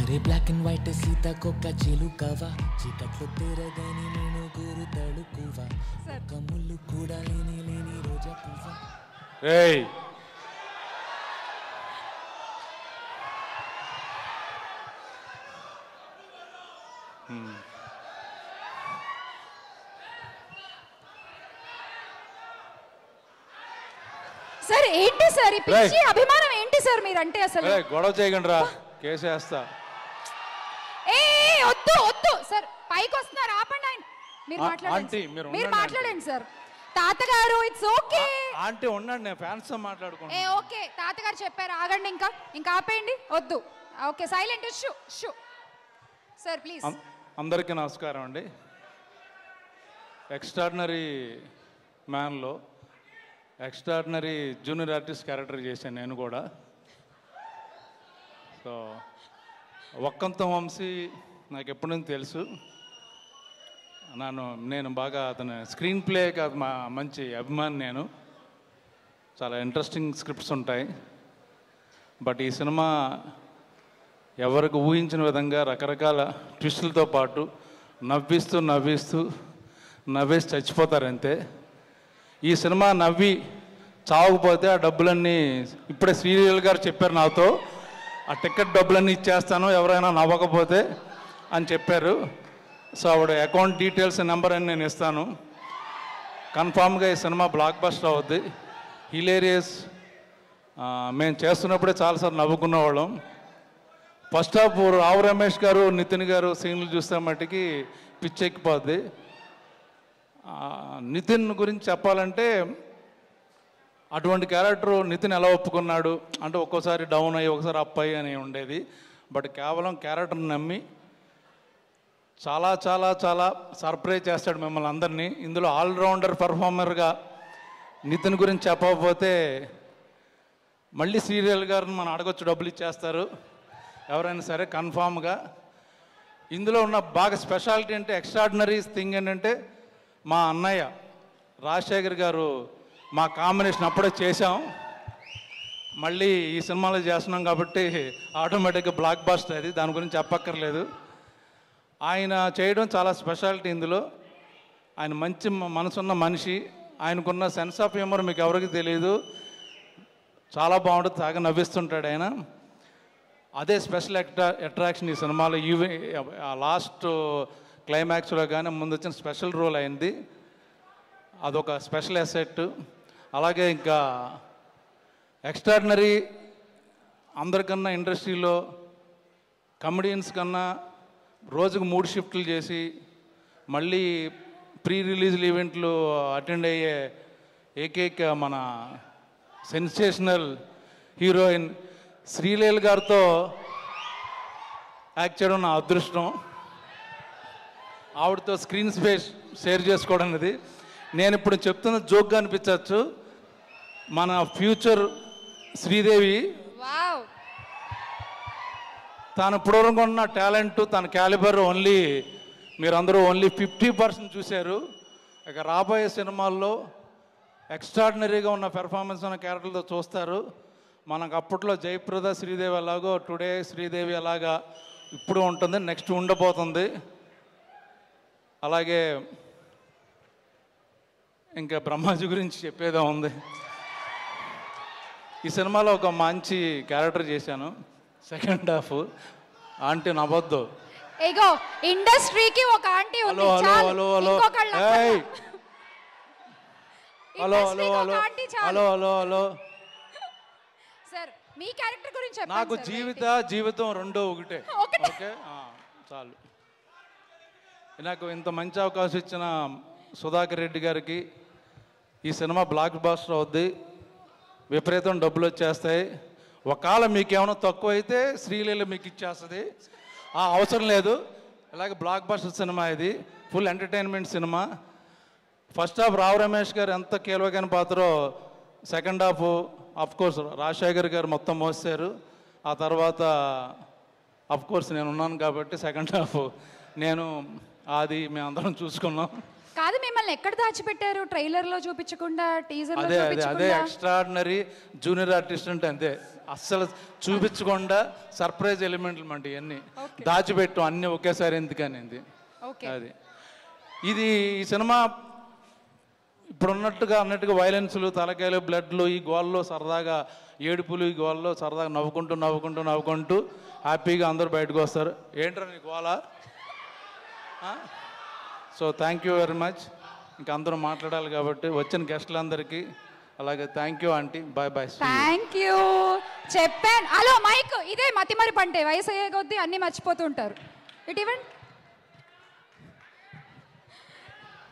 అరే black and white సీతాకొక్క చిలుకవా చీకట్లో తిరగని నేను గురు తడుకువా ఒక ముళ్ళు కూడా లేని లేని రోజా పువ్వా ఏయ్ సార్ ఏంటి సార్ ఈ పిచ్చి రేయ్. అభిమానం ఏంటి సార్ మీరంటే అసలు ఏయ్, గొడవ చేయకండి రా కేసేస్తా ఏ ఏ, వద్దు వద్దు సార్ పైకి వస్తున్నారు ఆపండి ఆయన మీరు ఆ- మాట్లాడండి ఆంటీ, సార్. మీరు మీరు ఉండండి, మాట్లాడండి సార్ తాతగారు ఇట్స్ ఓకే ఆంటీ ఉండండి నేను ఫ్యాన్స్ ఏ మాట్లాడుకుంటా ఓకే తాతగారు చెప్పారు ఆగండి ఇంకా ఇంకా ఆపేయండి వద్దు okay silent shoo shoo sir please అం- అందరికీ నమస్కారం అండి ఎక్స్ట్రాడినరీ మ్యాన్లో ఎక్స్ట్రాడినరీ జూనియర్ ఆర్టిస్ట్ క్యారెక్టర్ చేశాను నేను కూడా సో ఒక్కంతం వంశీ నాకు ఎప్పటి నుంచి తెలుసు నన్ను నేను బాగా అతను స్క్రీన్ ప్లే కాదు మా మంచి అభిమాని నేను చాలా ఇంట్రెస్టింగ్ స్క్రిప్ట్స్ ఉంటాయి బట్ ఈ సినిమా ఎవరికి ఊహించిన విధంగా రకరకాల ట్విస్టులతో పాటు నవ్విస్తూ నవ్విస్తూ నవ్వేసి చచ్చిపోతారంతే ఈ సినిమా నవ్వి చావకపోతే ఆ డబ్బులన్నీ ఇప్పుడే శ్రీలీల గారు చెప్పారు నాతో ఆ టికెట్ డబ్బులన్నీ ఇచ్చేస్తాను ఎవరైనా నవ్వకపోతే అని చెప్పారు సో ఆవిడ అకౌంట్ డీటెయిల్స్ నెంబర్ అని నేను ఇస్తాను కన్ఫామ్గా ఈ సినిమా బ్లాక్ బస్టర్ అవుద్ది హిలేరియస్ మేము చేస్తున్నప్పుడే చాలాసార్లు నవ్వుకునేవాళ్ళం ఫస్ట్ హాఫ్ రావు రమేష్ గారు నితిన్ గారు సీన్లు చూస్తే మట్టుకి పిచ్చెక్కిపోద్ది ఆ, నితిన్ గురించి చెప్పాలంటే అటువంటి క్యారెక్టర్ నితిన్ ఎలా ఒప్పుకున్నాడు అంటే ఒక్కోసారి డౌన్ అయ్యి ఒకసారి అప్ అయ్యి అని ఉండేది బట్ కేవలం క్యారెక్టర్ని నమ్మి చాలా చాలా చాలా సర్ప్రైజ్ చేస్తాడు మిమ్మల్ని అందరినీ ఇందులో ఆల్రౌండర్ పర్ఫార్మర్గా నితిన్ గురించి చెప్పకపోతే మళ్ళీ సీరియల్ గారిని మనం అడగొచ్చు డబ్బులు ఇచ్చేస్తారు ఎవరైనా సరే కన్ఫామ్గా ఇందులో ఉన్న బాగా స్పెషాలిటీ అంటే ఎక్స్ట్రాడినరీ థింగ్ ఏంటంటే మా అన్నయ్య రాజశేఖర్ గారు మా కాంబినేషన్ అప్పుడే చేశాం మళ్ళీ ఈ సినిమాలో చేస్తున్నాం కాబట్టి ఆటోమేటిక్గా బ్లాక్ బాస్టర్ అది దాని గురించి చెప్పక్కర్లేదు ఆయన చేయడం చాలా స్పెషాలిటీ ఇందులో ఆయన మంచి మ- మనసున్న మనిషి ఆయనకున్న సెన్స్ ఆఫ్ హ్యూమర్ మీకు ఎవరికి తెలియదు చాలా బాగుంటుంది తాగా నవ్విస్తుంటాడు ఆయన అదే స్పెషల్ అట్రా అట్రాక్షన్ ఈ సినిమాలో ఈవె ఆ లాస్ట్ క్లైమాక్స్లో కానీ ముందు వచ్చిన స్పెషల్ రోల్ అయింది అదొక స్పెషల్ అసెట్ అలాగే ఇంకా ఎక్స్ట్రాడినరీ అందరికన్నా ఇండస్ట్రీలో కమెడియన్స్ కన్నా రోజుకు మూడు షిఫ్ట్లు చేసి మళ్ళీ ప్రీ రిలీజ్ ఈవెంట్లు అటెండ్ అయ్యే ఏకైక మన సెన్సేషనల్ హీరోయిన్ శ్రీలీల గారితో యాక్ట్ చేయడం నా అదృష్టం ఆవిడతో స్క్రీన్ స్పేస్ షేర్ చేసుకోవడం అనేది నేను ఇప్పుడు చెప్తున్న జోక్గా అనిపించవచ్చు మన ఫ్యూచర్ శ్రీదేవి వావ్ తాను ఇప్పటివరకు ఉన్న టాలెంట్ తన క్యాలిబర్ ఓన్లీ మీరందరూ ఓన్లీ ఫిఫ్టీ పర్సెంట్ చూశారు ఇక రాబోయే సినిమాల్లో ఎక్స్ట్రాడినరీగా ఉన్న పెర్ఫార్మెన్స్ ఉన్న క్యారెక్టర్లతో చూస్తారు మనకు అప్పట్లో జయప్రద శ్రీదేవి ఎలాగో టుడే శ్రీదేవి ఎలాగా ఇప్పుడు ఉంటుంది నెక్స్ట్ ఉండబోతుంది అలాగే ఇంకా బ్రహ్మాజీ గురించి చెప్పేదే ఉంది ఈ సినిమాలో ఒక మంచి క్యారెక్టర్ చేశాను సెకండ్ హాఫ్ ఆంటీ నవ్వద్దు ఇగో ఇండస్ట్రీకి ఒక ఆంటీ ఉంది హలో హలో చాలు. హలో హలో ఇంకొకళ్ళు ఏయ్ అక్కర్లా. హలో హలో ఇండస్ట్రీకి ఒక హలో ఆంటీ చాలు. హలో హలో హలో సార్ మీ క్యారెక్టర్ గురించి చెప్పండి నాకు సార్, జీవిత జీవితం రెండో ఒకటే ఒకటే. ఓకే ఆ, చాలు నాకు ఇంత మంచి అవకాశం ఇచ్చిన సుధాకర్ రెడ్డి గారికి ఈ సినిమా బ్లాక్ బాస్టర్ అవుద్ది విపరీతం డబ్బులు వచ్చేస్తాయి ఒకవేళ మీకేమైనా తక్కువ అయితే శ్రీలీల మీకు ఇచ్చేస్తుంది ఆ అవసరం లేదు అలాగే బ్లాక్ బాస్టర్ సినిమా ఇది full entertainment cinema first half Rao Ramesh గారు ఎంత కీలకమైన పాత్ర second half of course Rajasekhar గారు మొత్తం మోసారు ఆ తర్వాత అఫ్ కోర్స్ నేను ఉన్నాను కాబట్టి సెకండ్ హాఫ్ నేను అది మేమందరం చూసుకున్నాం కాదు మిమ్మల్ని ఎక్కడ దాచిపెట్టారు ట్రైలర్ లో చూపించకుండా టీజర్ లో అదే అదే అదే చూపించకుండా ఎక్స్ట్రాడినరీ జూనియర్ ఆర్టిస్ట్ అంటే అంతే అస్సలు చూపించకుండా సర్ప్రైజ్ ఎలిమెంట్లు అంట ఇవన్నీ దాచిపెట్టు అన్ని ఒకేసారి ఎందుకనింది ఓకే అది ఇది ఈ సినిమా ఇప్పుడు ఉన్నట్టుగా అన్నట్టుగా వైలెన్స్లు తలకాయలు బ్లడ్లు ఈ గోల్లో సరదాగా ఏడుపులు ఈ గోల్లో సరదాగా నవ్వుకుంటూ నవ్వుకుంటూ నవ్వుకుంటూ హ్యాపీగా అందరూ బయటకు వస్తారు ఏంట్రా నీ గోల so thank you very much ఇంకా అందరూ మాట్లాడాలి కాబట్టి వచ్చిన గెస్టులందరికీ అలాగే thank you aunty bye bye thank you చెప్పాను హలో మైక్ ఇదే మతిమరి పంటే వయసు అయ్యే కొద్దీ అన్ని మర్చిపోతుంటారు ఇటు ఇవ్వండి